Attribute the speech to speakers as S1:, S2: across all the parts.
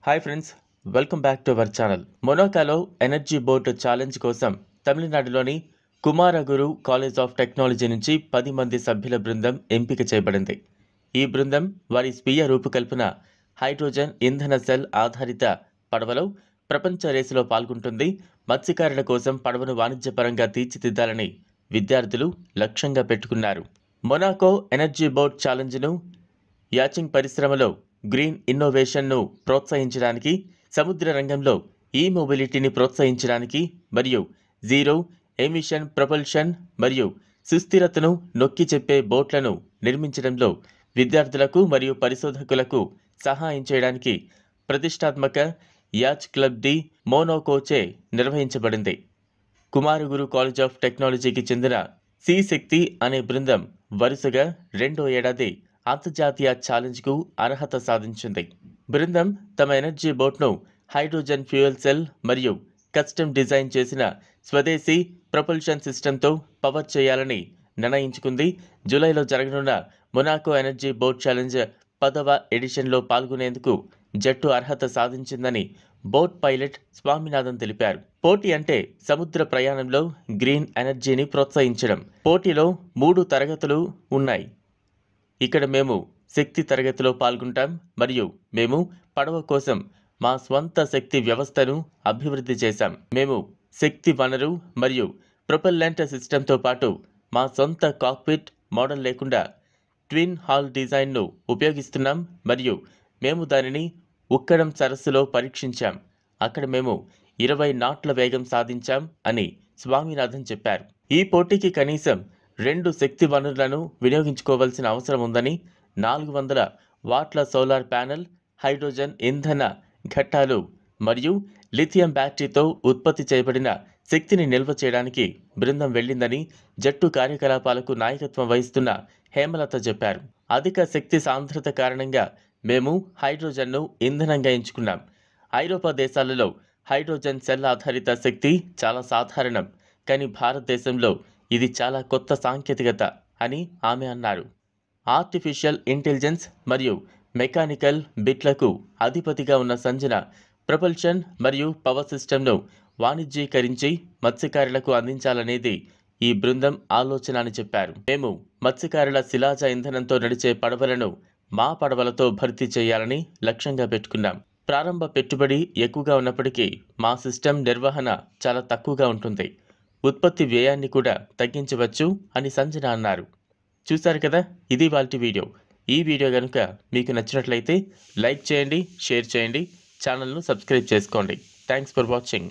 S1: hi friends welcome back to our channel మొనాకాలో energy board challenge కోసం తమిళనాడులోని కుమారగురు college of technology నుంచి పది మంది సభ్యుల బృందం ఎంపిక చేయబడింది ఈ బృందం వారి స్వీయ రూపకల్పన హైడ్రోజన్ ఇంధన సెల్ ఆధారిత పడవలో ప్రపంచ రేసులో పాల్గొంటుంది మత్స్యకారుల కోసం పడవను వాణిజ్యపరంగా తీర్చిదిద్దాలని విద్యార్థులు లక్ష్యంగా పెట్టుకున్నారు మొనాకో ఎనర్జీ బోర్డ్ ఛాలెంజ్ను యాచింగ్ పరిశ్రమలో గ్రీన్ ఇన్నోవేషన్ను ప్రోత్సహించడానికి సముద్ర రంగంలో ఈ మొబిలిటీని ప్రోత్సహించడానికి మరియు జీరో ఎమిషన్ ప్రొపల్షన్ మరియు సుస్థిరతను నొక్కి చెప్పే బోట్లను నిర్మించడంలో విద్యార్థులకు మరియు పరిశోధకులకు సహాయం చేయడానికి ప్రతిష్టాత్మక యాచ్ క్లబ్ డి మోనోకోచే నిర్వహించబడింది కుమారగురు కాలేజ్ ఆఫ్ టెక్నాలజీకి చెందిన సి శక్తి అనే బృందం వరుసగా రెండో ఏడాది అంతర్జాతీయ ఛాలెంజ్కు అర్హత సాధించింది బృందం తమ ఎనర్జీ బోట్ను హైడ్రోజన్ ఫ్యూయల్ సెల్ మరియు కస్టమ్ డిజైన్ చేసిన స్వదేశీ ప్రొపల్షన్ సిస్టంతో పవర్ చేయాలని నిర్ణయించుకుంది జూలైలో జరగనున్న మొనాకో ఎనర్జీ బోట్ ఛాలెంజ్ పదవ ఎడిషన్లో పాల్గొనేందుకు జట్టు అర్హత సాధించిందని బోట్ పైలట్ స్వామినాథన్ తెలిపారు పోటీ అంటే సముద్ర ప్రయాణంలో గ్రీన్ ఎనర్జీని ప్రోత్సహించడం పోటీలో మూడు తరగతులు ఉన్నాయి ఇక్కడ మేము శక్తి తరగతిలో పాల్గొంటాం మరియు మేము పడవ కోసం మా స్వంత శక్తి వ్యవస్థను అభివృద్ధి చేశాం మేము శక్తి వనరు మరియు ప్రొపెల్లెంట్ సిస్టంతో పాటు మా సొంత కాక్పిట్ మోడల్ లేకుండా ట్విన్ హాల్ డిజైన్ను ఉపయోగిస్తున్నాం మరియు మేము దానిని ఉక్కడం సరస్సులో పరీక్షించాం అక్కడ మేము ఇరవై నాట్ల వేగం సాధించాం అని స్వామినాథన్ చెప్పారు ఈ పోటీకి కనీసం రెండు శక్తి వనరులను వినియోగించుకోవాల్సిన అవసరం ఉందని నాలుగు వందల వాట్ల సోలార్ ప్యానెల్ హైడ్రోజన్ ఇంధన ఘట్టాలు మరియు లిథియం బ్యాటరీతో ఉత్పత్తి చేయబడిన శక్తిని నిల్వ చేయడానికి బృందం వెళ్ళిందని జట్టు కార్యకలాపాలకు నాయకత్వం వహిస్తున్న హేమలత చెప్పారు అధిక శక్తి సాంద్రత కారణంగా మేము హైడ్రోజన్ను ఇంధనంగా ఎంచుకున్నాం ఐరోపా దేశాలలో హైడ్రోజన్ సెల్ ఆధారిత శక్తి చాలా సాధారణం కానీ భారతదేశంలో ఇది చాలా కొత్త సాంకేతికత అని ఆమె అన్నారు ఆర్టిఫిషియల్ ఇంటెలిజెన్స్ మరియు మెకానికల్ బిట్లకు అధిపతిగా ఉన్న సంజన ప్రపల్షన్ మరియు పవర్ సిస్టమ్ను వాణిజ్యీకరించి మత్స్యకారులకు అందించాలనేది ఈ బృందం ఆలోచన అని చెప్పారు మేము మత్స్యకారుల శిలాజ ఇంధనంతో నడిచే పడవలను మా పడవలతో భర్తీ చేయాలని లక్ష్యంగా పెట్టుకున్నాం ప్రారంభ పెట్టుబడి ఎక్కువగా ఉన్నప్పటికీ మా సిస్టమ్ నిర్వహణ చాలా తక్కువగా ఉంటుంది ఉత్పత్తి వ్యయాన్ని కూడా తగ్గించవచ్చు అని సంజన అన్నారు చూశారు కదా ఇది వాళ్ళ వీడియో ఈ వీడియో కనుక మీకు నచ్చినట్లయితే లైక్ చేయండి షేర్ చేయండి ఛానల్ను సబ్స్క్రైబ్ చేసుకోండి థ్యాంక్స్ ఫర్ వాచింగ్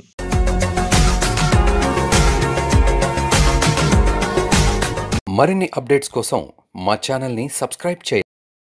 S2: మరిన్ని అప్డేట్స్ కోసం మా ఛానల్ని సబ్స్క్రైబ్ చేయండి